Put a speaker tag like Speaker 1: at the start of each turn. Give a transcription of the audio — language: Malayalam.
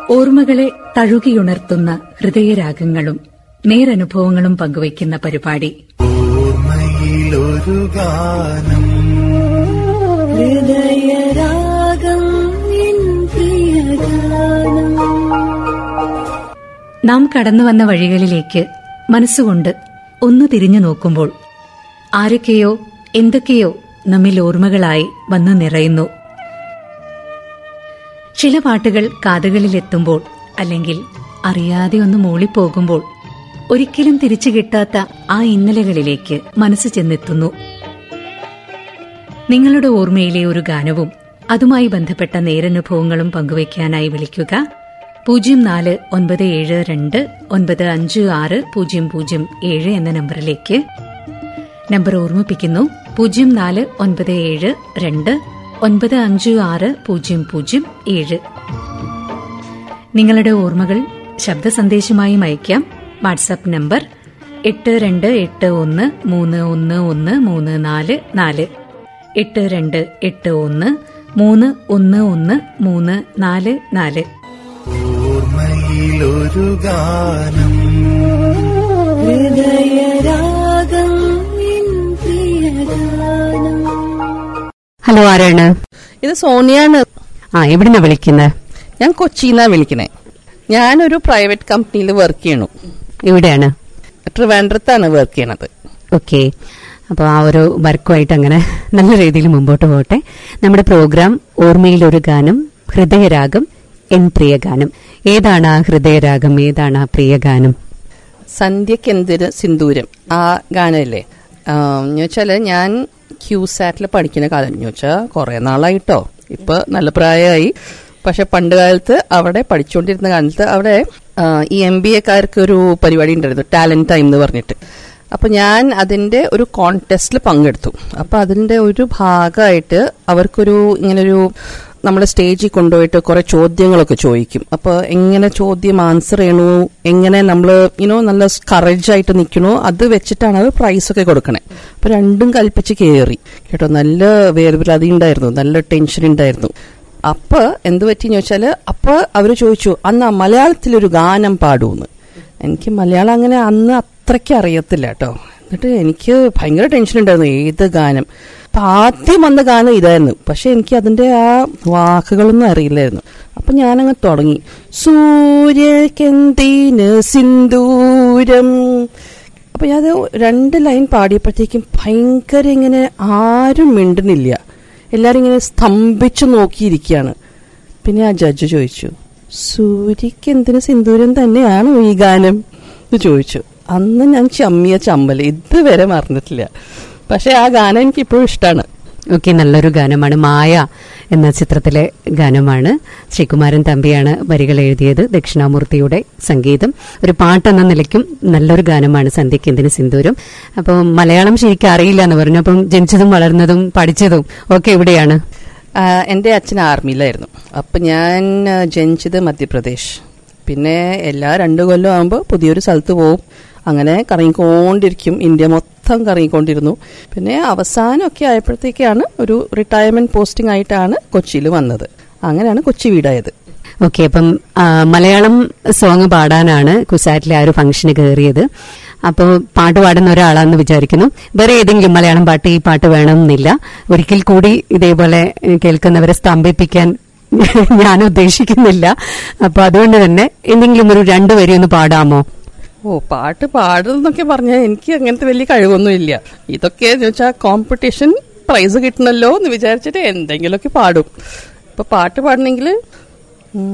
Speaker 1: ഓർമ്മകളെ തഴുകിയുണർത്തുന്ന ഹൃദയരാഗങ്ങളും നേരനുഭവങ്ങളും പങ്കുവയ്ക്കുന്ന പരിപാടി
Speaker 2: ഓർമ്മയിലൊരു ഗാനം
Speaker 3: ഹൃദയരാഗം എൻ പ്രിയഗാനം
Speaker 1: നാം കടന്നുവന്ന വഴികളിലേക്ക് മനസ്സുകൊണ്ട് ഒന്ന് തിരിഞ്ഞു നോക്കുമ്പോൾ ആരൊക്കെയോ എന്തൊക്കെയോ നമ്മിൽ ഓർമ്മകളായി വന്നു നിറയുന്നു ചില പാട്ടുകൾ കാതുകളിലെത്തുമ്പോൾ അല്ലെങ്കിൽ അറിയാതെ ഒന്ന് മൂളിപ്പോകുമ്പോൾ ഒരിക്കലും തിരിച്ചു കിട്ടാത്ത ആ ഇന്നലകളിലേക്ക് മനസ്സ് ചെന്നെത്തുന്നു നിങ്ങളുടെ ഓർമ്മയിലെ ഒരു ഗാനവും അതുമായി ബന്ധപ്പെട്ട നേരനുഭവങ്ങളും പങ്കുവയ്ക്കാനായി വിളിക്കുക പൂജ്യം നാല് ഒൻപത് ഏഴ് രണ്ട് ഒൻപത് അഞ്ച് ആറ് പൂജ്യം പൂജ്യം ഏഴ് എന്ന നമ്പറിലേക്ക് നമ്പർ ഓർമ്മിപ്പിക്കുന്നു പൂജ്യം നാല് ഒൻപത് ഏഴ് രണ്ട് ഒൻപത് അഞ്ച് ആറ് പൂജ്യം പൂജ്യം ഏഴ് നിങ്ങളുടെ ഓർമ്മകൾ ശബ്ദ സന്ദേശമായും അയക്കാം വാട്സാപ്പ് നമ്പർ എട്ട് രണ്ട് എട്ട് ഒന്ന് മൂന്ന് ഒന്ന് ഒന്ന് മൂന്ന് നാല് നാല് എട്ട് രണ്ട് എട്ട് ഒന്ന് മൂന്ന് ഒന്ന് ഒന്ന് മൂന്ന് നാല് നാല്
Speaker 2: ഓർമ്മയിലൊരു ഗാനം
Speaker 3: ഹൃദയരാഗം എൻ പ്രിയഗാനം
Speaker 4: ഹലോ ആരാണ്
Speaker 5: ഇത് സോണിയാണ്
Speaker 4: ആ എവിടുന്നാ വിളിക്കുന്നത്
Speaker 5: ഞാൻ കൊച്ചിന്നാ വിളിക്കണേ ഞാനൊരു പ്രൈവറ്റ് കമ്പനിയിൽ വർക്ക് ചെയ്യണു
Speaker 4: എവിടെയാണ്
Speaker 5: ട്രിവാൻഡ്രത്താണ് വർക്ക് ചെയ്യണത്
Speaker 4: ഓക്കെ അപ്പോൾ ആ ഒരു വർക്കുമായിട്ട് അങ്ങനെ നല്ല രീതിയിൽ മുമ്പോട്ട് പോകട്ടെ നമ്മുടെ പ്രോഗ്രാം ഓർമ്മയിൽ ഒരു ഗാനം ഹൃദയരാഗം എൻ പ്രിയഗാനം ഏതാണ് ആ ഹൃദയരാഗം ഏതാണ് ആ പ്രിയഗാനം
Speaker 5: സന്ധ്യക്കെന്തിന് സിന്ദൂരം ആ ഗാനമല്ലേ എന്ന് വെച്ചാല് ഞാൻ ക്യൂസാറ്റിൽ പഠിക്കുന്ന കാലം എന്ന് വെച്ചാൽ കുറെ നാളായിട്ടോ ഇപ്പൊ നല്ല പ്രായമായി പക്ഷെ പണ്ട് കാലത്ത് അവിടെ പഠിച്ചുകൊണ്ടിരുന്ന കാലത്ത് അവിടെ ആ, ഈ എം ബി എക്കാർക്ക് ഒരു പരിപാടി ഉണ്ടായിരുന്നു ടാലന്റ് ടൈം എന്ന് പറഞ്ഞിട്ട് അപ്പൊ ഞാൻ അതിന്റെ ഒരു കോൺടെസ്റ്റിൽ പങ്കെടുത്തു അപ്പൊ അതിന്റെ ഒരു ഭാഗമായിട്ട് അവർക്കൊരു ഇങ്ങനൊരു നമ്മൾ സ്റ്റേജിൽ കൊണ്ടുപോയിട്ട് കുറെ ചോദ്യങ്ങളൊക്കെ ചോദിക്കും അപ്പൊ എങ്ങനെ ചോദ്യം ആൻസർ ചെയ്യണു എങ്ങനെ നമ്മൾ യുനോ നല്ല കറേജ് ആയിട്ട് നിൽക്കണു അത് വെച്ചിട്ടാണ് അവർ പ്രൈസ് ഒക്കെ കൊടുക്കണേ അപ്പൊ രണ്ടും കൽപ്പിച്ച് കയറി കേട്ടോ നല്ല വേർവിലാതി ഉണ്ടായിരുന്നു നല്ല ടെൻഷൻ ഉണ്ടായിരുന്നു അപ്പൊ എന്ത് പറ്റിന്ന് ചോദിച്ചാല് അപ്പൊ അവര് ചോദിച്ചു അന്ന് മലയാളത്തിലൊരു ഗാനം പാടൂന്ന് എനിക്ക് മലയാളം അങ്ങനെ അന്ന് അത്രയ്ക്ക് അറിയത്തില്ല കേട്ടോ എന്നിട്ട് എനിക്ക് ഭയങ്കര ടെൻഷൻ ഉണ്ടായിരുന്നു ഏത് ഗാനം അപ്പൊ ആദ്യം വന്ന ഗാനം ഇതായിരുന്നു പക്ഷെ എനിക്ക് അതിന്റെ ആ വാക്കുകളൊന്നും അറിയില്ലായിരുന്നു അപ്പൊ ഞാനങ്ങ് തുടങ്ങി സൂര്യക്കെന്തീന് സിന്ദൂരം അപ്പൊ ഞാൻ അത് രണ്ട് ലൈൻ പാടിയപ്പോഴത്തേക്കും ഭയങ്കര ഇങ്ങനെ ആരും മിണ്ടുന്നില്ല എല്ലാരും ഇങ്ങനെ സ്തംഭിച്ചു നോക്കിയിരിക്കുകയാണ് പിന്നെ ആ ജഡ്ജ് ചോദിച്ചു സൂര്യക്ക് എന്തിനു സിന്ദൂരം തന്നെയാണോ ഈ ഗാനം എന്ന് ചോദിച്ചു അന്ന് ഞാൻ ചമ്മിയ ചമ്മൽ ഇതുവരെ മറന്നിട്ടില്ല പക്ഷെ ആ ഗാനം എനിക്ക് ഇപ്പോഴും ഇഷ്ടമാണ്
Speaker 4: ഓക്കെ നല്ലൊരു ഗാനമാണ് മായ എന്ന ചിത്രത്തിലെ ഗാനമാണ് ശ്രീകുമാരൻ തമ്പിയാണ് വരികൾ എഴുതിയത് ദക്ഷിണാമൂർത്തിയുടെ സംഗീതം ഒരു പാട്ടെന്ന നിലയ്ക്കും നല്ലൊരു ഗാനമാണ് സന്ധ്യയ്ക്ക് എന്തിന് സിന്ദൂരം അപ്പോൾ മലയാളം ശരിക്കും അറിയില്ല എന്ന് പറഞ്ഞു അപ്പം ജനിച്ചതും വളർന്നതും പഠിച്ചതും ഒക്കെ എവിടെയാണ്
Speaker 5: ആ, എൻ്റെ അച്ഛൻ ആർമിയിലായിരുന്നു അപ്പം ഞാൻ ആ, ജനിച്ചത് മധ്യപ്രദേശ് പിന്നെ എല്ലാ രണ്ടു കൊല്ലം ആകുമ്പോൾ പുതിയൊരു സ്ഥലത്ത് പോവും അങ്ങനെ കറങ്ങിക്കൊണ്ടിരിക്കും ഇന്ത്യ മൊത്തം കറങ്ങിക്കൊണ്ടിരുന്നു പിന്നെ അവസാനമൊക്കെ ആയപ്പോഴത്തേക്കാണ് ഒരു റിട്ടയർമെന്റ് പോസ്റ്റിംഗ് ആയിട്ടാണ് കൊച്ചിയിൽ വന്നത് അങ്ങനെയാണ് കൊച്ചി വീടായത്
Speaker 4: ഓക്കെ അപ്പം ആ, മലയാളം സോങ് പാടാനാണ് കുസാറ്റിലെ ആ ഒരു ഫംഗ്ഷന് കയറിയത് അപ്പോൾ പാട്ട് പാടുന്ന ഒരാളാണെന്ന് വിചാരിക്കുന്നു വേറെ ഏതെങ്കിലും മലയാളം പാട്ട് ഈ പാട്ട് വേണമെന്നില്ല ഒരിക്കൽ കൂടി ഇതേപോലെ ഏ, കേൾക്കുന്നവരെ സ്തംഭിപ്പിക്കാൻ ഞാൻ ഉദ്ദേശിക്കുന്നില്ല അപ്പൊ അതുകൊണ്ട് തന്നെ എന്തെങ്കിലും ഒരു രണ്ടു വരി ഒന്ന് പാടാമോ
Speaker 5: ഓ പാട്ട് പാടുന്നൊക്കെ പറഞ്ഞാൽ എനിക്ക് അങ്ങനത്തെ വലിയ കഴിവൊന്നും ഇല്ല ഇതൊക്കെ എന്ന് വെച്ചാൽ കോമ്പറ്റീഷൻ പ്രൈസ് കിട്ടണല്ലോ എന്ന് വിചാരിച്ചിട്ട് എന്തെങ്കിലുമൊക്കെ പാടും ഇപ്പൊ പാട്ട് പാടണമെങ്കിൽ